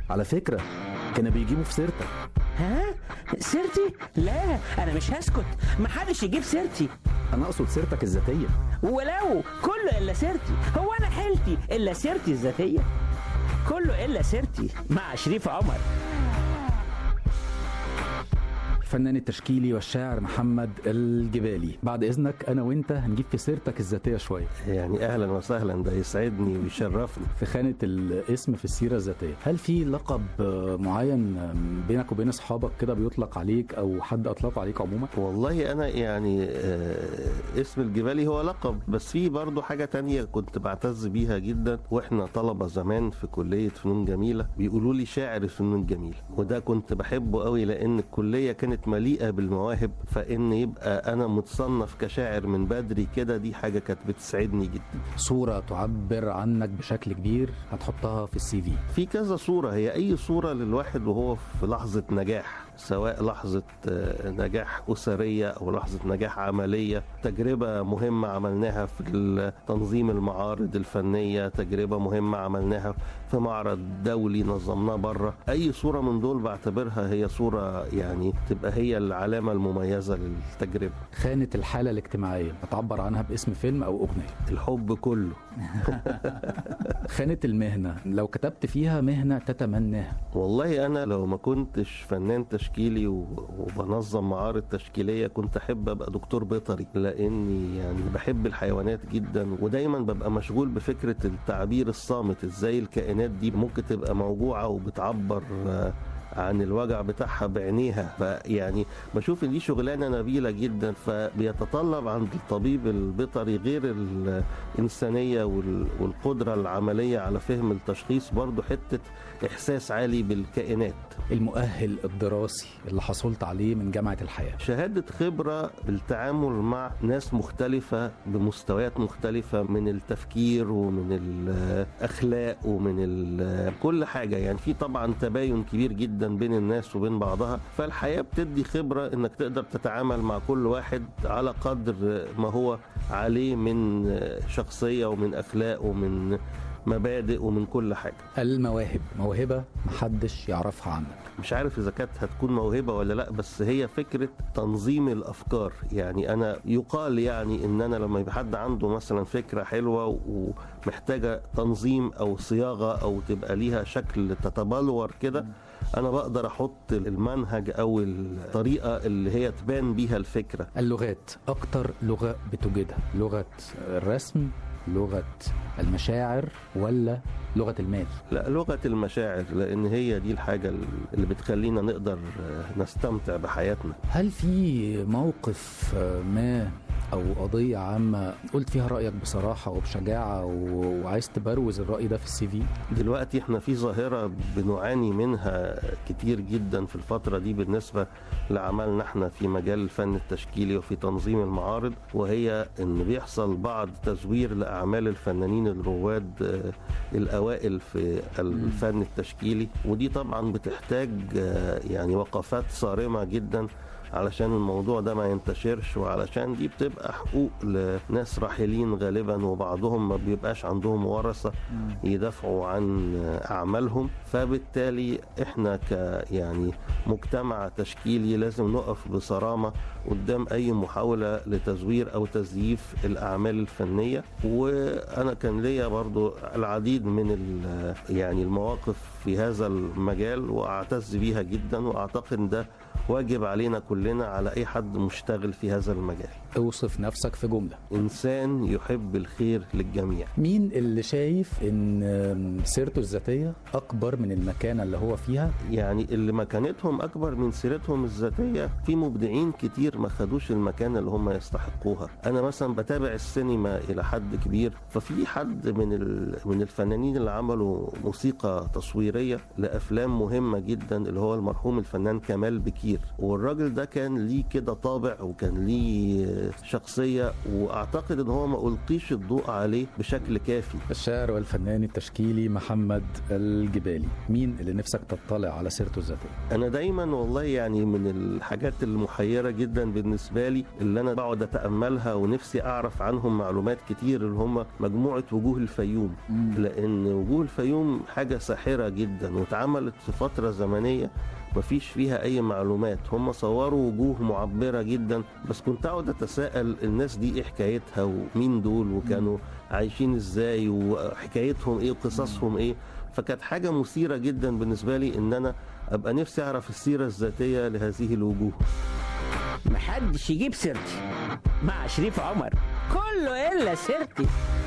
على فكرة كانوا بيجيبوا في سيرتك ها سيرتي لا انا مش هسكت محدش يجيب سيرتي أنا أقصد سيرتك الذاتية ولو كله الا سيرتي هو انا حيلتي الا سيرتي الذاتيه كله الا سيرتي مع شريف عمر الفنان التشكيلي والشاعر محمد الجبالي بعد إذنك أنا وأنت هنجيب في سيرتك الذاتية شوية يعني اهلا وسهلا ده يسعدني ويشرفني في خانة الاسم في السيرة الذاتية هل في لقب آه، معين آه، بينك وبين أصحابك كده بيطلق عليك أو حد أطلقه عليك عموما والله انا يعني آه اسم الجبالي هو لقب بس في برضه حاجه تانية كنت بعتز بيها جدا واحنا طلبه زمان في كليه فنون جميله بيقولوا لي شاعر الفنون الجميله وده كنت بحبه قوي لان الكليه كانت مليئه بالمواهب فان يبقى انا متصنف كشاعر من بدري كده دي حاجه كانت بتسعدني جدا صورة تعبر عنك بشكل كبير هتحطها في السي في في كذا صورة هي أي صورة للواحد وهو في لحظة نجاح سواء لحظة آه، نجاح أسرية أو لحظة نجاح عملية تجربة مهمة عملناها في تنظيم المعارض الفنية تجربة مهمة عملناها في معرض دولي نظمناه بره أي صورة من دول بعتبرها هي صورة يعني تبقى هي العلامة المميزة للتجربة خانة الحالة الاجتماعية هتعبر عنها باسم فيلم أو أغنية الحب كله خانة المهنة لو كتبت فيها مهنة تتمناها والله انا لو ما كنتش فنان تشكيلي و- وبنظم معارض تشكيليه كنت احب ابقى دكتور بيطري لاني يعني بحب الحيوانات جدا ودايما ببقى مشغول بفكره التعبير الصامت ازاي الكائنات دي ممكن تبقى موجوعه وبتعبر آه، عن الوجع بتاعها بعينيها فيعني بشوف ان دي شغلانه نبيله جدا فبيتطلب عند الطبيب البيطري غير الانسانيه وال- والقدره العمليه على فهم التشخيص برضو حته احساس عالي بالكائنات المؤهل الدراسي اللي حصلت عليه من جامعة الحياة شهادة خبرة بالتعامل مع ناس مختلفة بمستويات مختلفة من التفكير ومن الأخلاق ومن ال- كل حاجة يعني في طبعا تباين كبير جدا بين الناس وبين بعضها فالحياة بتدي خبرة انك تقدر تتعامل مع كل واحد على قدر ما هو عليه من شخصية ومن أخلاق ومن مبادئ ومن كل حاجة المواهب موهبة محدش يعرفها عنك مش عارف اذا كانت هتكون موهبه ولا لا بس هي فكره تنظيم الافكار يعني انا يقال يعني ان انا لما يبقى حد عنده مثلا فكره حلوه ومحتاجه تنظيم او صياغه او تبقى ليها شكل تتبلور كده انا بقدر احط المنهج او الطريقه اللي هي تبان بيها الفكره اللغات أكتر لغة بتوجدها لغة الرسم لغة المشاعر ولا لغة المال لا لغه المشاعر لان هي دي الحاجه اللي بتخلينا نقدر نستمتع بحياتنا هل في موقف آه، ما أو قضية عامة قلت فيها رأيك بصراحة وبشجاعة و- وعايز تبروز الرأي ده في السي في دلوقتي احنا في ظاهرة بنعاني منها كتير جدا في الفترة دي بالنسبة لعملنا احنا في مجال الفن التشكيلي وفي تنظيم المعارض وهي ان بيحصل بعض تزوير لأعمال الفنانين الرواد آه، الأوائل في الفن التشكيلي ودي طبعا بتحتاج آه، يعني وقفات صارمة جدا علشان الموضوع ده ما ينتشرش وعلشان دي بتبقى حقوق لناس راحلين غالبا وبعضهم ما بيبقاش عندهم ورثة يدافعوا عن أعمالهم فبالتالي إحنا ك يعني مجتمع تشكيلي لازم نقف بصرامة قدام أي محاولة لتزوير أو تزييف الأعمال الفنية وأنا كان ليا برضو العديد من ال- يعني المواقف في هذا المجال وأعتز بيها جدا وأعتقد إن ده واجب علينا كلنا على أي حد مشتغل في هذا المجال اوصف نفسك في جملة إنسان يحب الخير للجميع مين اللي شايف ان آم، سيرته الذاتية اكبر من المكانة اللي هو فيها يعني اللي مكانتهم اكبر من سيرتهم الذاتيه في مبدعين كتير ما خدوش المكانه اللي هم يستحقوها انا مثلا بتابع السينما الى حد كبير ففي حد من ال- من الفنانين اللي عملوا موسيقى تصويريه لافلام مهمه جدا اللي هو المرحوم الفنان كمال بكير والراجل ده كان ليه كده طابع وكان ليه شخصيه واعتقد ان هو ما القيش الضوء عليه بشكل كافي الشاعر والفنان التشكيلي محمد الجبالي مين اللي نفسك تطلع على سيرته الذاتيه انا دايما والله يعني من الحاجات المحيره جدا بالنسبه لي اللي انا بقعد اتاملها ونفسي اعرف عنهم معلومات كتير اللي هم مجموعه وجوه الفيوم لان وجوه الفيوم حاجه ساحره جدا واتعملت في فتره زمنيه مفيش فيها اي معلومات هم صوروا وجوه معبره جدا بس كنت اقعد اتساءل الناس دي ايه حكايتها ومين دول وكانوا عايشين ازاي وحكايتهم ايه وقصصهم ايه فكانت حاجه مثيره جدا بالنسبه لي ان انا ابقى نفسي اعرف السيره الذاتيه لهذه الوجوه محدش يجيب سيرتي مع شريف عمر كله الا سيرتي